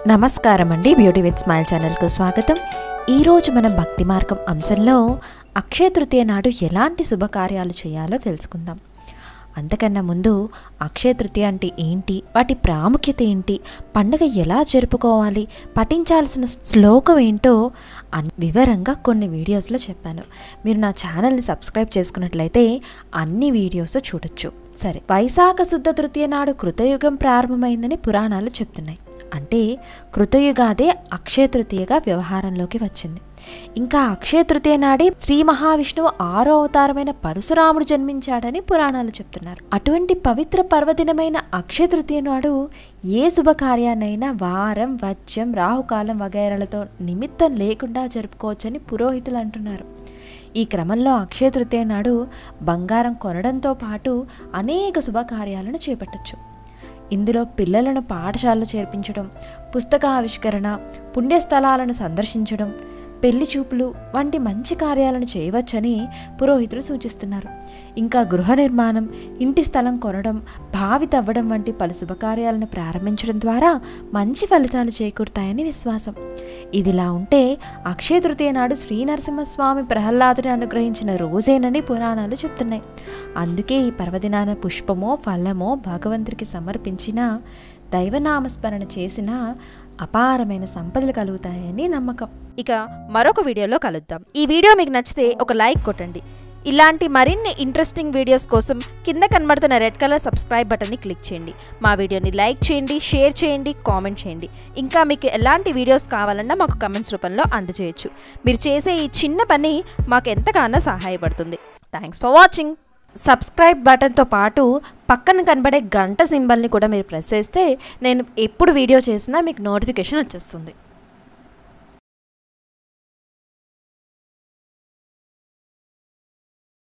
నమస్కారం అండి beauty with smile ఛానల్కు స్వాగతం ఈరోజు మనం భక్తి మార్గం అంశంలో అక్షయ తృతీయ నాడు ఎలాంటి శుభకార్యాలు చేయాలో తెలుసుకుందాం అంతకన్నా ముందు అక్షయ తృతీయ అంటే ఏంటి వాటి ప్రాముఖ్యత ఏంటి పండుగ ఎలా జరుపుకోవాలి పఠించాల్సిన శ్లోకం ఏంటో అన్ వివరంగా కొన్ని వీడియోస్లో చెప్పాను మీరు నా ఛానల్ని సబ్స్క్రైబ్ చేసుకున్నట్లయితే అన్ని వీడియోస్ చూడొచ్చు సరే వైశాఖ శుద్ధ తృతీయ నాడు కృతయుగం ప్రారంభమైందని పురాణాలు చెప్తున్నాయి అంటే కృతయుగాదే అక్షయ తృతీయగా వ్యవహారంలోకి వచ్చింది ఇంకా అక్షయ తృతీయ నాడే శ్రీ మహావిష్ణువు ఆరో అవతారమైన పరశురాముడు జన్మించాడని పురాణాలు చెప్తున్నారు అటువంటి పవిత్ర పర్వదినమైన అక్షయ తృతీయ నాడు ఏ శుభకార్యాన్నైనా వారం వజ్యం రాహుకాలం వగైరాలతో నిమిత్తం లేకుండా జరుపుకోవచ్చని పురోహితులు అంటున్నారు ఈ క్రమంలో అక్షయ తృతీయ నాడు బంగారం కొనడంతో పాటు అనేక శుభకార్యాలను చేపట్టచ్చు ఇందులో పిల్లలను పాఠశాలలో చేర్పించడం పుస్తక ఆవిష్కరణ పుణ్యస్థలాలను సందర్శించడం పెళ్లి చూపులు వంటి మంచి కార్యాలను చేయవచ్చని పురోహితులు సూచిస్తున్నారు ఇంకా గృహ నిర్మాణం ఇంటి స్థలం కొనడం బావి తవ్వడం వంటి పలు శుభకార్యాలను ప్రారంభించడం ద్వారా మంచి ఫలితాలు చేకూరుతాయని విశ్వాసం ఇదిలా ఉంటే అక్షయ తృతీయ నాడు శ్రీ నరసింహస్వామి ప్రహ్లాదుని అనుగ్రహించిన రోజేనని పురాణాలు చెప్తున్నాయి అందుకే ఈ పర్వదినాన పుష్పమో ఫలమో భగవంతుడికి సమర్పించిన దైవనామస్మరణ చేసిన అపారమైన సంపదలు కలుగుతాయని నమ్మకం ఇక మరొక వీడియోలో కలుద్దాం ఈ వీడియో మీకు నచ్చితే ఒక లైక్ కొట్టండి ఇలాంటి మరిన్ని ఇంట్రెస్టింగ్ వీడియోస్ కోసం కింద కనబడుతున్న రెడ్ కలర్ సబ్స్క్రైబ్ బటన్ని క్లిక్ చేయండి మా వీడియోని లైక్ చేయండి షేర్ చేయండి కామెంట్ చేయండి ఇంకా మీకు ఎలాంటి వీడియోస్ కావాలన్నా మాకు కమెంట్స్ రూపంలో అందజేయచ్చు మీరు చేసే ఈ చిన్న పని మాకు ఎంతగానో సహాయపడుతుంది థ్యాంక్స్ ఫర్ వాచింగ్ సబ్స్క్రైబ్ బటన్తో పాటు పక్కన కనబడే గంట సింబల్ని కూడా మీరు ప్రెస్ చేస్తే నేను ఎప్పుడు వీడియో చేసినా మీకు నోటిఫికేషన్ వచ్చేస్తుంది